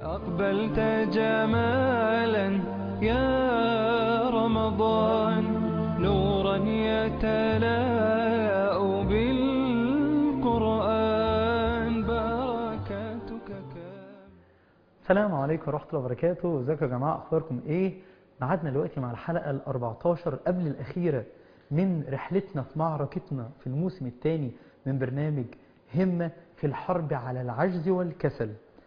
أقبلت جمالا يا رمضان نورا يتلاء بالقرآن بركاتك كام السلام عليكم ورحمة الله وبركاته ازيكم يا جماعة اخباركم ايه معادنا دلوقتي مع الحلقة ال 14 قبل الأخيرة من رحلتنا في معركتنا في الموسم الثاني من برنامج همة في الحرب على العجز والكسل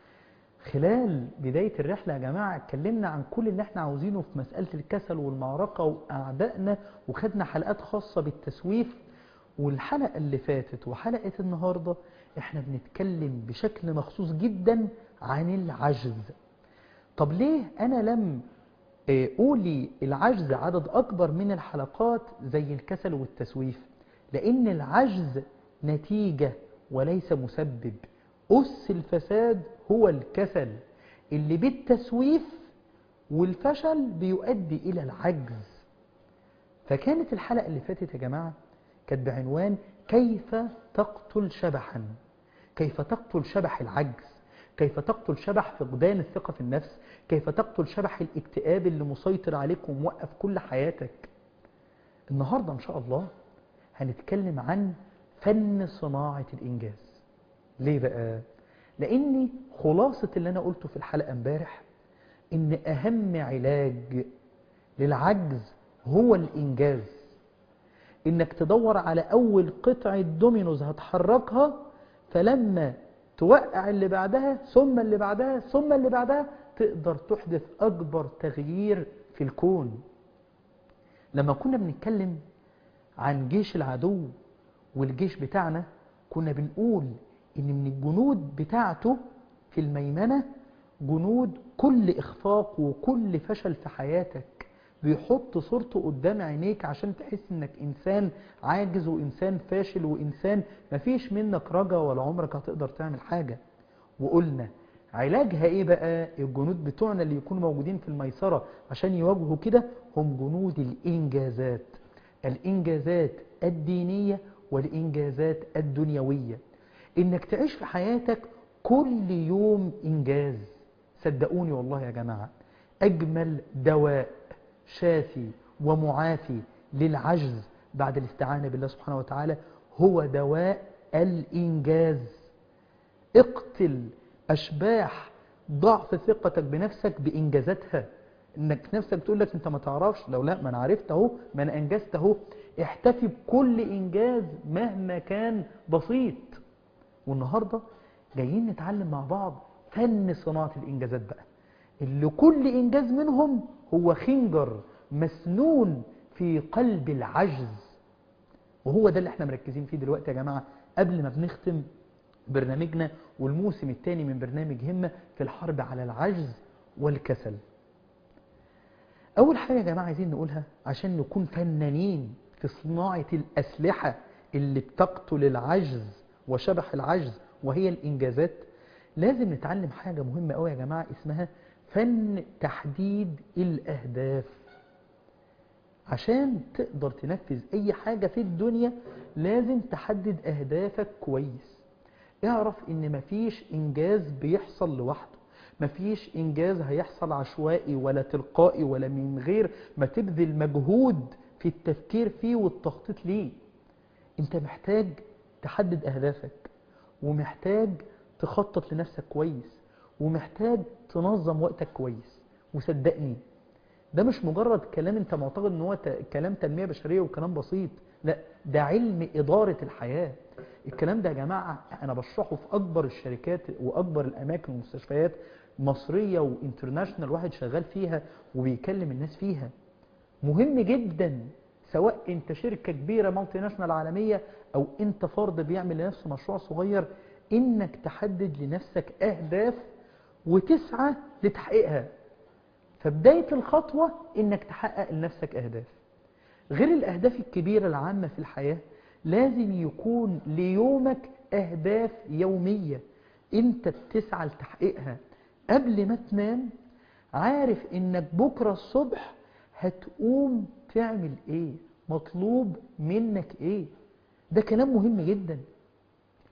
خلال بداية الرحلة يا جماعة اتكلمنا عن كل اللي احنا عاوزينه في مسألة الكسل والمعركة وأعدائنا وخدنا حلقات خاصة بالتسويف والحلقة اللي فاتت وحلقة النهاردة احنا بنتكلم بشكل مخصوص جدا عن العجز طب ليه أنا لم آه، قولي العجز عدد أكبر من الحلقات زي الكسل والتسويف لأن العجز نتيجة وليس مسبب أس الفساد هو الكسل اللي بالتسويف والفشل بيؤدي إلى العجز فكانت الحلقة اللي فاتت يا جماعة كانت بعنوان كيف تقتل شبحا كيف تقتل شبح العجز كيف تقتل شبح فقدان الثقة في النفس كيف تقتل شبح الاكتئاب اللي مسيطر عليك وموقف كل حياتك النهاردة إن شاء الله هنتكلم عن فن صناعة الإنجاز ليه بقى؟ لأني خلاصة اللي أنا قلته في الحلقة امبارح إن أهم علاج للعجز هو الإنجاز إنك تدور على أول قطعة دومينوز هتحركها فلما توقع اللي بعدها ثم اللي بعدها ثم اللي بعدها تقدر تحدث أكبر تغيير في الكون لما كنا بنتكلم عن جيش العدو والجيش بتاعنا كنا بنقول إن من الجنود بتاعته في الميمنة جنود كل إخفاق وكل فشل في حياتك بيحط صورته قدام عينيك عشان تحس انك انسان عاجز وانسان فاشل وانسان مفيش منك رجا ولا عمرك هتقدر تعمل حاجة وقلنا علاجها ايه بقى الجنود بتوعنا اللي يكونوا موجودين في الميسرة عشان يواجهوا كده هم جنود الانجازات الانجازات الدينية والانجازات الدنيوية انك تعيش في حياتك كل يوم انجاز صدقوني والله يا جماعة اجمل دواء شافي ومعافي للعجز بعد الاستعانة بالله سبحانه وتعالى هو دواء الإنجاز اقتل أشباح ضعف ثقتك بنفسك بإنجازاتها انك نفسك تقول لك انت ما تعرفش لو لا ما انا عرفت اهو ما انا انجزت اهو احتفي بكل انجاز مهما كان بسيط والنهارده جايين نتعلم مع بعض فن صناعه الانجازات بقى اللي كل انجاز منهم هو خنجر مسنون في قلب العجز وهو ده اللي احنا مركزين فيه دلوقتي يا جماعة قبل ما بنختم برنامجنا والموسم الثاني من برنامج همة في الحرب على العجز والكسل أول حاجة يا جماعة عايزين نقولها عشان نكون فنانين في صناعة الأسلحة اللي بتقتل العجز وشبح العجز وهي الإنجازات لازم نتعلم حاجة مهمة قوي يا جماعة اسمها فن تحديد الأهداف عشان تقدر تنفذ أي حاجة في الدنيا لازم تحدد أهدافك كويس اعرف إن مفيش إنجاز بيحصل لوحده مفيش إنجاز هيحصل عشوائي ولا تلقائي ولا من غير ما تبذل مجهود في التفكير فيه والتخطيط ليه انت محتاج تحدد أهدافك ومحتاج تخطط لنفسك كويس ومحتاج تنظم وقتك كويس وصدقني ده مش مجرد كلام انت معتقد ان هو ت- كلام تنمية بشرية وكلام بسيط لا ده علم إدارة الحياة الكلام ده يا جماعة أنا بشرحه في أكبر الشركات وأكبر الأماكن والمستشفيات مصرية وانترناشنال واحد شغال فيها وبيكلم الناس فيها مهم جدا سواء انت شركة كبيرة مالتي ناشونال عالمية او انت فرد بيعمل لنفسه مشروع صغير انك تحدد لنفسك اهداف وتسعى لتحقيقها فبداية الخطوة انك تحقق لنفسك اهداف غير الاهداف الكبيرة العامة في الحياة لازم يكون ليومك اهداف يومية انت بتسعى لتحقيقها قبل ما تنام عارف انك بكرة الصبح هتقوم تعمل ايه مطلوب منك ايه ده كلام مهم جدا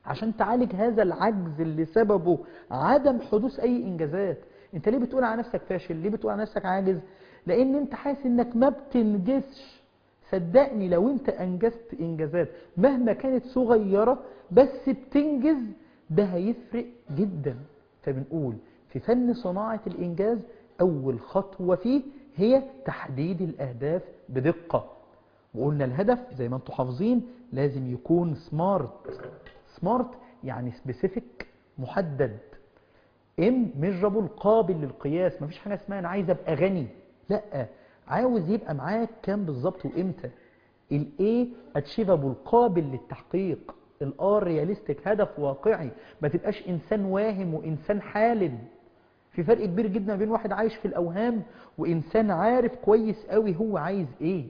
عشان تعالج هذا العجز اللي سببه عدم حدوث اي انجازات انت ليه بتقول على نفسك فاشل ليه بتقول على نفسك عاجز لان انت حاسس انك ما بتنجزش صدقني لو انت انجزت انجازات مهما كانت صغيرة بس بتنجز ده هيفرق جدا فبنقول في فن صناعة الانجاز اول خطوة فيه هي تحديد الاهداف بدقة وقلنا الهدف زي ما انتم حافظين لازم يكون سمارت سمارت يعني سبيسيفيك محدد ام ميجرابل قابل للقياس مفيش حاجه اسمها انا عايز ابقى غني لا عاوز يبقى معاك كام بالظبط وامتى الاي اتشيفابل قابل للتحقيق الار رياليستيك هدف واقعي ما تبقاش انسان واهم وانسان حالم في فرق كبير جدا ما بين واحد عايش في الاوهام وانسان عارف كويس قوي هو عايز ايه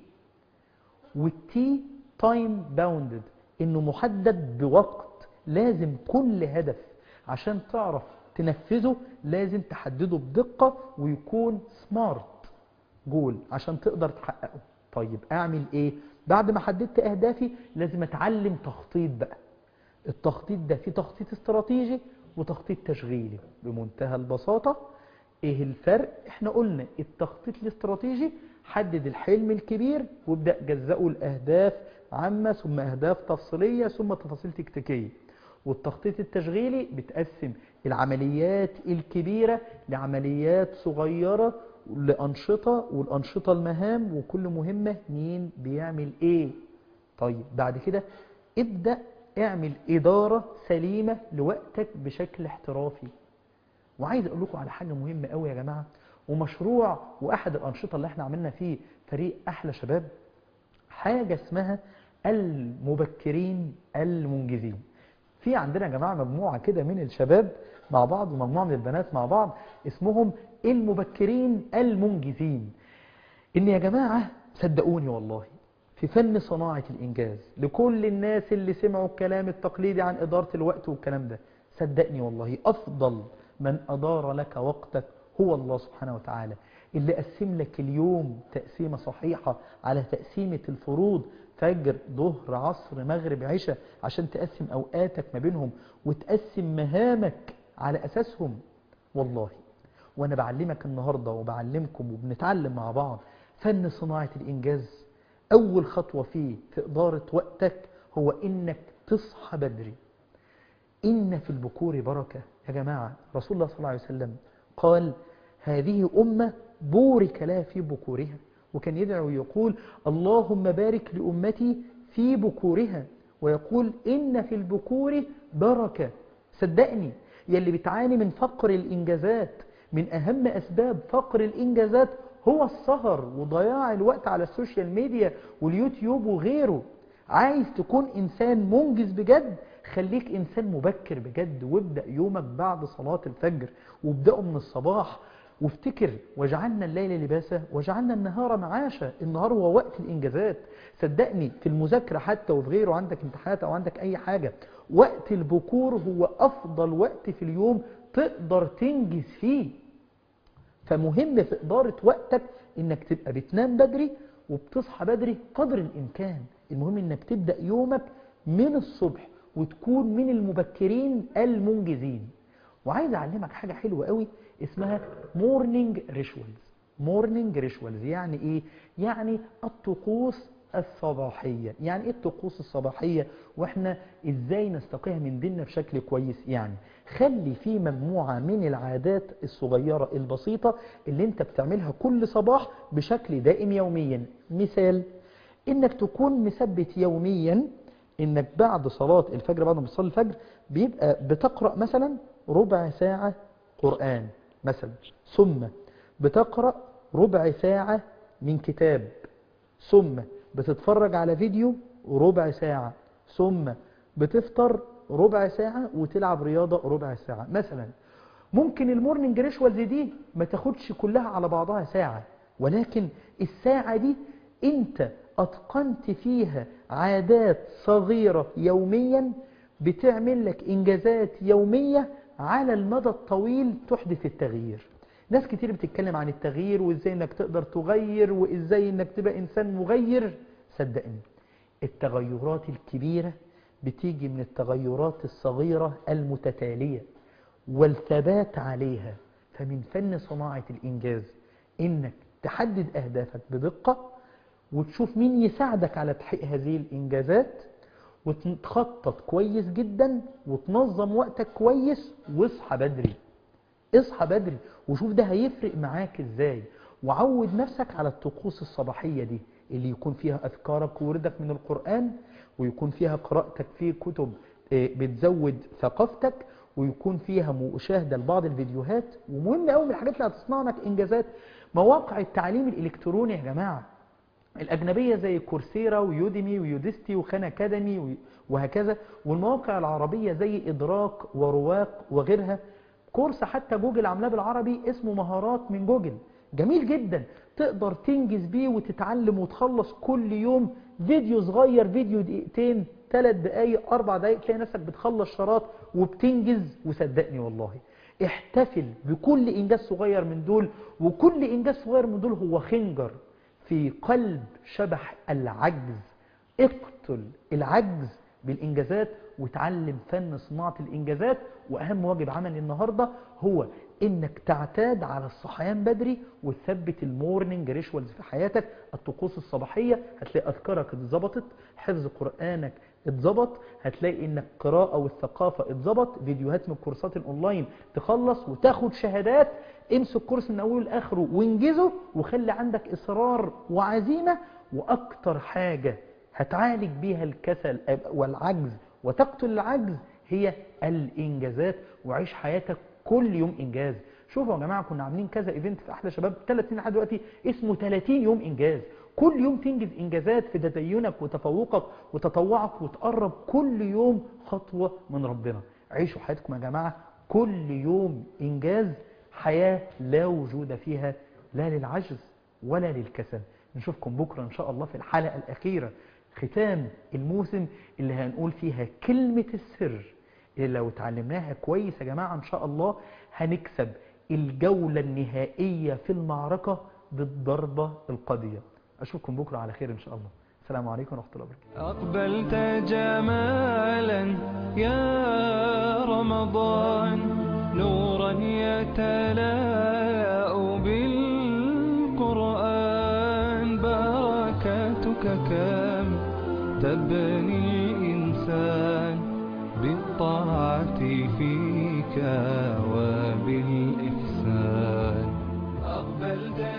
والتي تايم باوندد انه محدد بوقت لازم كل هدف عشان تعرف تنفذه لازم تحدده بدقة ويكون سمارت جول عشان تقدر تحققه طيب اعمل ايه بعد ما حددت اهدافي لازم اتعلم تخطيط بقى التخطيط ده في تخطيط استراتيجي وتخطيط تشغيلي بمنتهى البساطة ايه الفرق احنا قلنا التخطيط الاستراتيجي حدد الحلم الكبير وابدأ جزأه الأهداف عامة ثم أهداف تفصيلية ثم تفاصيل تكتيكية والتخطيط التشغيلي بتقسم العمليات الكبيرة لعمليات صغيرة لأنشطة والأنشطة المهام وكل مهمة مين بيعمل ايه طيب بعد كده ابدأ اعمل إدارة سليمة لوقتك بشكل احترافي وعايز اقول لكم على حاجة مهمة قوي يا جماعة ومشروع واحد الانشطه اللي احنا عملنا فيه فريق احلى شباب حاجه اسمها المبكرين المنجزين في عندنا يا جماعه مجموعه كده من الشباب مع بعض ومجموعه من البنات مع بعض اسمهم المبكرين المنجزين ان يا جماعه صدقوني والله في فن صناعه الانجاز لكل الناس اللي سمعوا الكلام التقليدي عن اداره الوقت والكلام ده صدقني والله افضل من ادار لك وقتك هو الله سبحانه وتعالى اللي قسم لك اليوم تقسيمة صحيحة على تقسيمة الفروض فجر ظهر عصر مغرب عشاء عشان تقسم أوقاتك ما بينهم وتقسم مهامك على أساسهم والله وأنا بعلمك النهاردة وبعلمكم وبنتعلم مع بعض فن صناعة الإنجاز أول خطوة فيه في إدارة وقتك هو إنك تصحى بدري إن في البكور بركة يا جماعة رسول الله صلى الله عليه وسلم قال هذه أمة بورك لها في بكورها وكان يدعو ويقول اللهم بارك لأمتي في بكورها ويقول إن في البكور بركة صدقني يلي بتعاني من فقر الإنجازات من أهم أسباب فقر الإنجازات هو السهر وضياع الوقت على السوشيال ميديا واليوتيوب وغيره عايز تكون إنسان منجز بجد خليك إنسان مبكر بجد وابدأ يومك بعد صلاة الفجر وابدأه من الصباح وافتكر وجعلنا الليل لباسا وجعلنا النهار معاشا النهار هو وقت الإنجازات صدقني في المذاكرة حتى وفي غيره عندك امتحانات أو عندك أي حاجة وقت البكور هو أفضل وقت في اليوم تقدر تنجز فيه فمهم في إدارة وقتك إنك تبقى بتنام بدري وبتصحى بدري قدر الإمكان المهم إنك تبدأ يومك من الصبح وتكون من المبكرين المنجزين وعايز أعلمك حاجة حلوة قوي اسمها مورنينج ريشوالز مورنينج ريشوالز يعني ايه يعني الطقوس الصباحية يعني ايه الطقوس الصباحية واحنا ازاي نستقيها من ديننا بشكل كويس يعني خلي في مجموعة من العادات الصغيرة البسيطة اللي انت بتعملها كل صباح بشكل دائم يوميا مثال انك تكون مثبت يوميا انك بعد صلاة الفجر بعد ما تصلي الفجر بيبقى بتقرأ مثلا ربع ساعة قرآن مثلا ثم بتقرأ ربع ساعة من كتاب ثم بتتفرج على فيديو ربع ساعة ثم بتفطر ربع ساعة وتلعب رياضة ربع ساعة مثلا ممكن المورنينج ريشوالز دي ما تاخدش كلها على بعضها ساعة ولكن الساعة دي انت اتقنت فيها عادات صغيرة يوميا بتعمل لك انجازات يومية على المدى الطويل تحدث التغيير ناس كتير بتتكلم عن التغيير وازاي انك تقدر تغير وازاي انك تبقى انسان مغير صدقني التغيرات الكبيرة بتيجي من التغيرات الصغيرة المتتالية والثبات عليها فمن فن صناعة الإنجاز إنك تحدد أهدافك بدقة وتشوف مين يساعدك على تحقيق هذه الإنجازات وتخطط كويس جدا وتنظم وقتك كويس واصحى بدري اصحى بدري وشوف ده هيفرق معاك ازاي وعود نفسك على الطقوس الصباحية دي اللي يكون فيها أذكارك ووردك من القرآن ويكون فيها قراءتك في كتب آه، بتزود ثقافتك ويكون فيها مشاهدة لبعض الفيديوهات ومهم قوي من الحاجات اللي هتصنع لك إنجازات مواقع التعليم الإلكتروني يا جماعة الأجنبية زي كورسيرا ويوديمي ويوديستي وخان أكاديمي و- وهكذا والمواقع العربية زي إدراك ورواق وغيرها كورس حتى جوجل عاملاه بالعربي اسمه مهارات من جوجل جميل جدا تقدر تنجز بيه وتتعلم وتخلص كل يوم فيديو صغير فيديو دقيقتين ثلاث دقايق أربع دقايق تلاقي نفسك بتخلص شراط وبتنجز وصدقني والله احتفل بكل إنجاز صغير من دول وكل إنجاز صغير من دول هو خنجر في قلب شبح العجز اقتل العجز بالإنجازات وتعلم فن صناعة الإنجازات وأهم واجب عملي النهاردة هو إنك تعتاد على الصحيان بدري وتثبت المورنينج ريشوالز في حياتك الطقوس الصباحية هتلاقي أذكارك اتظبطت حفظ قرآنك اتظبط هتلاقي إنك قراءة والثقافة اتظبط فيديوهات من الكورسات الأونلاين تخلص وتاخد شهادات امسك كورس من أوله لآخره وانجزه وخلي عندك إصرار وعزيمة وأكتر حاجة هتعالج بيها الكسل والعجز وتقتل العجز هي الإنجازات وعيش حياتك كل يوم إنجاز شوفوا يا جماعة كنا عاملين كذا ايفنت في أحلى شباب ثلاث سنين لحد دلوقتي اسمه 30 يوم إنجاز كل يوم تنجز إنجازات في تدينك وتفوقك وتطوعك وتقرب كل يوم خطوة من ربنا عيشوا حياتكم يا جماعة كل يوم إنجاز حياة لا وجود فيها لا للعجز ولا للكسل نشوفكم بكرة إن شاء الله في الحلقة الأخيرة ختام الموسم اللي هنقول فيها كلمة السر اللي لو اتعلمناها كويس يا جماعة إن شاء الله هنكسب الجولة النهائية في المعركة بالضربة القاضية أشوفكم بكرة على خير إن شاء الله السلام عليكم ورحمة الله وبركاته أقبلت جمالا يا رمضان نورا يتلاء بالقرآن بركاتك كم تبني الإنسان بالطاعة فيك وبالإحسان أقبلت